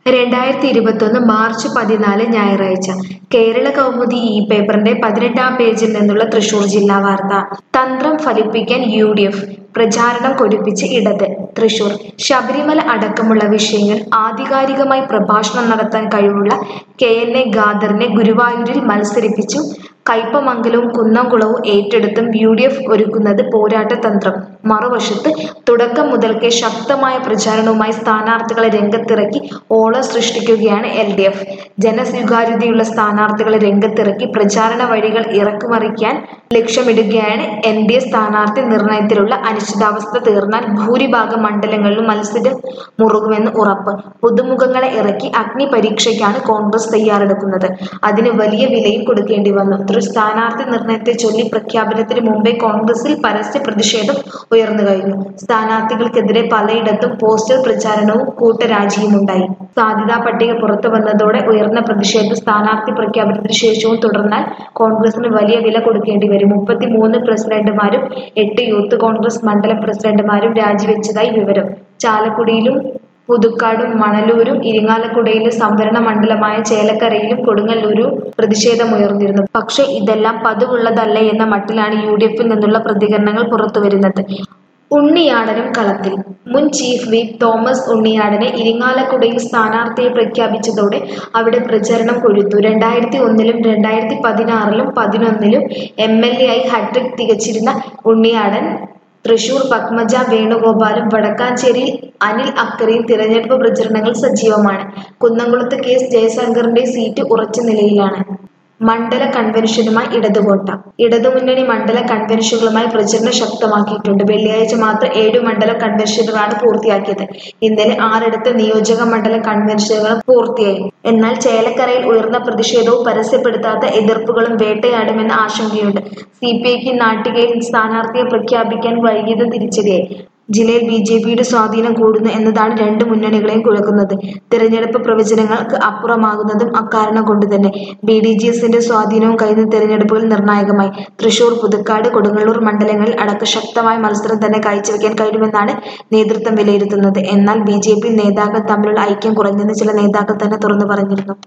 രണ്ടായിരത്തി ഇരുപത്തൊന്ന് മാർച്ച് പതിനാല് ഞായറാഴ്ച കേരള കൗമുദി ഈ പേപ്പറിന്റെ പതിനെട്ടാം പേജിൽ നിന്നുള്ള തൃശൂർ ജില്ലാ വാർത്ത തന്ത്രം ഫലിപ്പിക്കാൻ യു ഡി എഫ് പ്രചാരണം കൊഴുപ്പിച്ച് ഇടത് തൃശൂർ ശബരിമല അടക്കമുള്ള വിഷയങ്ങൾ ആധികാരികമായി പ്രഭാഷണം നടത്താൻ കഴിവുള്ള കെ എൻ എ ഖാദറിനെ ഗുരുവായൂരിൽ മത്സരിപ്പിച്ചു കയ്പമംഗലവും കുന്നംകുളവും ഏറ്റെടുത്തും യു ഡി എഫ് ഒരുക്കുന്നത് പോരാട്ട തന്ത്രം മറുവശത്ത് തുടക്കം മുതൽക്കേ ശക്തമായ പ്രചാരണവുമായി സ്ഥാനാർത്ഥികളെ രംഗത്തിറക്കി ഓളം സൃഷ്ടിക്കുകയാണ് എൽ ഡി എഫ് ജനസ്വീകാര്യതയുള്ള സ്ഥാനാർത്ഥികളെ രംഗത്തിറക്കി പ്രചാരണ വഴികൾ ഇറക്കുമറിക്കാൻ ലക്ഷ്യമിടുകയാണ് എൻ ഡി എ സ്ഥാനാർത്ഥി നിർണയത്തിലുള്ള അനിശ്ചിതാവസ്ഥ തീർന്നാൽ ഭൂരിഭാഗം മണ്ഡലങ്ങളിലും മത്സരം മുറുകുമെന്ന് ഉറപ്പ് പുതുമുഖങ്ങളെ ഇറക്കി അഗ്നി പരീക്ഷയ്ക്കാണ് കോൺഗ്രസ് തയ്യാറെടുക്കുന്നത് അതിന് വലിയ വിലയും കൊടുക്കേണ്ടി വന്നു ഒരു സ്ഥാനാർത്ഥി നിർണയത്തെ ചൊല്ലി പ്രഖ്യാപനത്തിന് മുമ്പേ കോൺഗ്രസിൽ പരസ്യ പ്രതിഷേധം ഉയർന്നു കഴിഞ്ഞു സ്ഥാനാർത്ഥികൾക്കെതിരെ പലയിടത്തും പോസ്റ്റർ പ്രചാരണവും കൂട്ടരാജിയുമുണ്ടായി സാധ്യതാ പട്ടിക പുറത്തു വന്നതോടെ ഉയർന്ന പ്രതിഷേധം സ്ഥാനാർത്ഥി പ്രഖ്യാപനത്തിന് ശേഷവും തുടർന്നാൽ കോൺഗ്രസിന് വലിയ വില കൊടുക്കേണ്ടി വരും മുപ്പത്തി മൂന്ന് പ്രസിഡന്റുമാരും എട്ട് യൂത്ത് കോൺഗ്രസ് മണ്ഡലം പ്രസിഡന്റുമാരും രാജിവെച്ചതായി വിവരം ചാലക്കുടിയിലും പുതുക്കാടും മണലൂരും ഇരിങ്ങാലക്കുടയിലും സംവരണ മണ്ഡലമായ ചേലക്കരയിലും കൊടുങ്ങല്ലൂരും പ്രതിഷേധമുയർന്നിരുന്നു പക്ഷേ ഇതെല്ലാം പതിവുള്ളതല്ല എന്ന മട്ടിലാണ് യു ഡി എഫിൽ നിന്നുള്ള പ്രതികരണങ്ങൾ പുറത്തുവരുന്നത് ഉണ്ണിയാടനും കളത്തിൽ മുൻ ചീഫ് വിപ്പ് തോമസ് ഉണ്ണിയാടനെ ഇരിങ്ങാലക്കുടയിൽ സ്ഥാനാർത്ഥിയെ പ്രഖ്യാപിച്ചതോടെ അവിടെ പ്രചരണം കൊഴുത്തു രണ്ടായിരത്തി ഒന്നിലും രണ്ടായിരത്തി പതിനാറിലും പതിനൊന്നിലും എം എൽ എ ആയി ഹാട്രിക് തികച്ചിരുന്ന ഉണ്ണിയാടൻ തൃശൂർ പത്മജ വേണുഗോപാലും വടക്കാഞ്ചേരിയിൽ അനിൽ അക്കരയും തിരഞ്ഞെടുപ്പ് പ്രചരണങ്ങൾ സജീവമാണ് കുന്നംകുളത്ത് കെ എസ് ജയശങ്കറിന്റെ സീറ്റ് ഉറച്ച നിലയിലാണ് മണ്ഡല കൺവെൻഷനുമായി ഇടതുകോട്ട ഇടതുമുന്നണി മണ്ഡല കൺവെൻഷനുകളുമായി പ്രചരണം ശക്തമാക്കിയിട്ടുണ്ട് വെള്ളിയാഴ്ച മാത്രം ഏഴു മണ്ഡല കൺവെൻഷനുകളാണ് പൂർത്തിയാക്കിയത് ഇന്നലെ ആറിടത്ത് നിയോജക മണ്ഡല കൺവെൻഷനുകളും പൂർത്തിയായി എന്നാൽ ചേലക്കരയിൽ ഉയർന്ന പ്രതിഷേധവും പരസ്യപ്പെടുത്താത്ത എതിർപ്പുകളും വേട്ടയാടുമെന്ന ആശങ്കയുണ്ട് സി പി ഐക്ക് നാട്ടികയിൽ സ്ഥാനാർത്ഥിയെ പ്രഖ്യാപിക്കാൻ വൈകിയത് തിരിച്ചടിയായി ജില്ലയിൽ ബി ജെ പിയുടെ സ്വാധീനം കൂടുന്നു എന്നതാണ് രണ്ട് മുന്നണികളെയും കുഴക്കുന്നത് തിരഞ്ഞെടുപ്പ് പ്രവചനങ്ങൾക്ക് അപ്പുറമാകുന്നതും അക്കാരണം കൊണ്ട് തന്നെ ബി ഡി ജി എസിന്റെ സ്വാധീനവും കഴിഞ്ഞ തിരഞ്ഞെടുപ്പുകളിൽ നിർണായകമായി തൃശൂർ പുതുക്കാട് കൊടുങ്ങല്ലൂർ മണ്ഡലങ്ങളിൽ അടക്കം ശക്തമായ മത്സരം തന്നെ കാഴ്ചവെക്കാൻ കഴിയുമെന്നാണ് നേതൃത്വം വിലയിരുത്തുന്നത് എന്നാൽ ബി ജെ പി നേതാക്കൾ തമ്മിലുള്ള ഐക്യം കുറഞ്ഞെന്ന് ചില നേതാക്കൾ തന്നെ തുറന്നു പറഞ്ഞിരുന്നു